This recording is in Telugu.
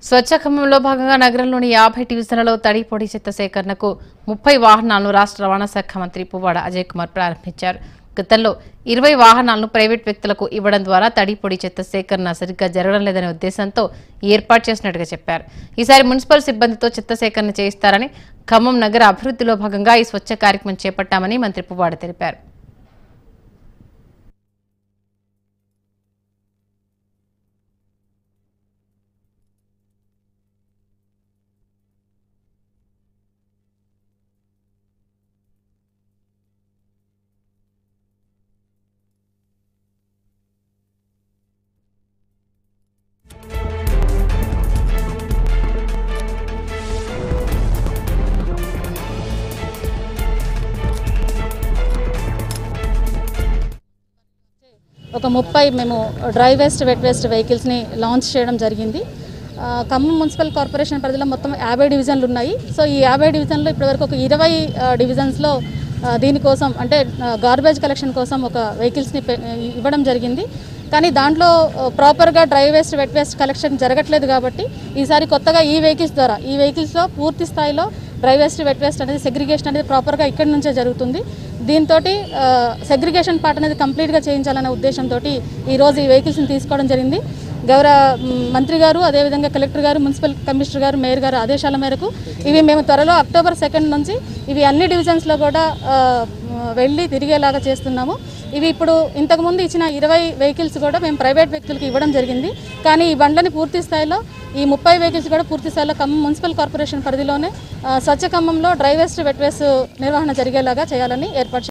స్వచ్ఛ ఖమ్మంలో భాగంగా నగరంలోని యాభై డివిజన్లలో తడి పొడి చెత్త సేకరణకు ముప్పై వాహనాలను రాష్ట్ర రవాణా శాఖ మంత్రి పువ్వాడ అజయ్ కుమార్ ప్రారంభించారు గతంలో ఇరవై వాహనాలను ప్రైవేట్ వ్యక్తులకు ఇవ్వడం ద్వారా తడి పొడి చెత్త సేకరణ సరిగ్గా జరగడం లేదనే ఉద్దేశంతో ఈ ఏర్పాటు చేసినట్టుగా చెప్పారు ఈసారి మున్సిపల్ సిబ్బందితో చెత్త సేకరణ చేయిస్తారని ఖమ్మం నగర అభివృద్ధిలో భాగంగా ఈ స్వచ్ఛ కార్యక్రమం చేపట్టామని మంత్రి పువ్వాడ తెలిపారు ఒక ముప్పై మేము డ్రై వేస్ట్ వెట్ వేస్ట్ వెహికల్స్ని లాంచ్ చేయడం జరిగింది ఆ, ఖమ్మం మున్సిపల్ కార్పొరేషన్ పరిధిలో మొత్తం యాభై డివిజన్లు ఉన్నాయి సో ఈ యాభై డివిజన్లో ఇప్పటివరకు ఒక ఇరవై ఆ, డివిజన్స్లో ఆ, దీనికోసం అంటే గార్బేజ్ కలెక్షన్ కోసం ఒక వెహికల్స్ని పె- ఇవ్వడం జరిగింది కానీ దాంట్లో ఆ, ప్రాపర్గా dry waste wet waste collection జరగట్లేదు కాబట్టి ఈసారి కొత్తగా ఈ వెహికల్స్ ద్వారా ఈ వెహికల్స్లో పూర్తి స్థాయిలో డ్రై వేస్ట్ వెట్ వేస్ట్ అనేది సెగ్రిగేషన్ అనేది ప్రాపర్గా ఇక్కడి నుంచే జరుగుతుంది దీంతో సెగ్రిగేషన్ పార్ట్ అనేది కంప్లీట్గా చేయించాలనే ఉద్దేశంతో ఈరోజు ఈ వెహికల్స్ని తీసుకోవడం జరిగింది గౌరవ మ్, మంత్రి గారు అదేవిధంగా కలెక్టర్ గారు మున్సిపల్ కమిషనర్ గారు మేయర్ గారు ఆదేశాల మేరకు ఇవి మేము త్వరలో అక్టోబర్ సెకండ్ నుంచి ఇవి అన్ని డివిజన్స్లో కూడా ఆ, వెళ్ళి తిరిగేలాగా చేస్తున్నాము ఇవి ఇప్పుడు ఇంతకుముందు ఇచ్చిన ఇరవై వెహికల్స్ కూడా మేము ప్రైవేట్ వ్యక్తులకు ఇవ్వడం జరిగింది కానీ ఈ బండ్లని పూర్తి స్థాయిలో ఈ ముప్పై వెహికల్స్ కూడా పూర్తి స్థాయిలో ఖమ్మం మున్సిపల్ కార్పొరేషన్ పరిధిలోనే ఆ, స్వచ్ఛ ఖమ్మంలో డ్రై వేస్ట్ వెట్ వేస్ట్ నిర్వహణ జరిగేలాగా చేయాలని ఏర్పాటు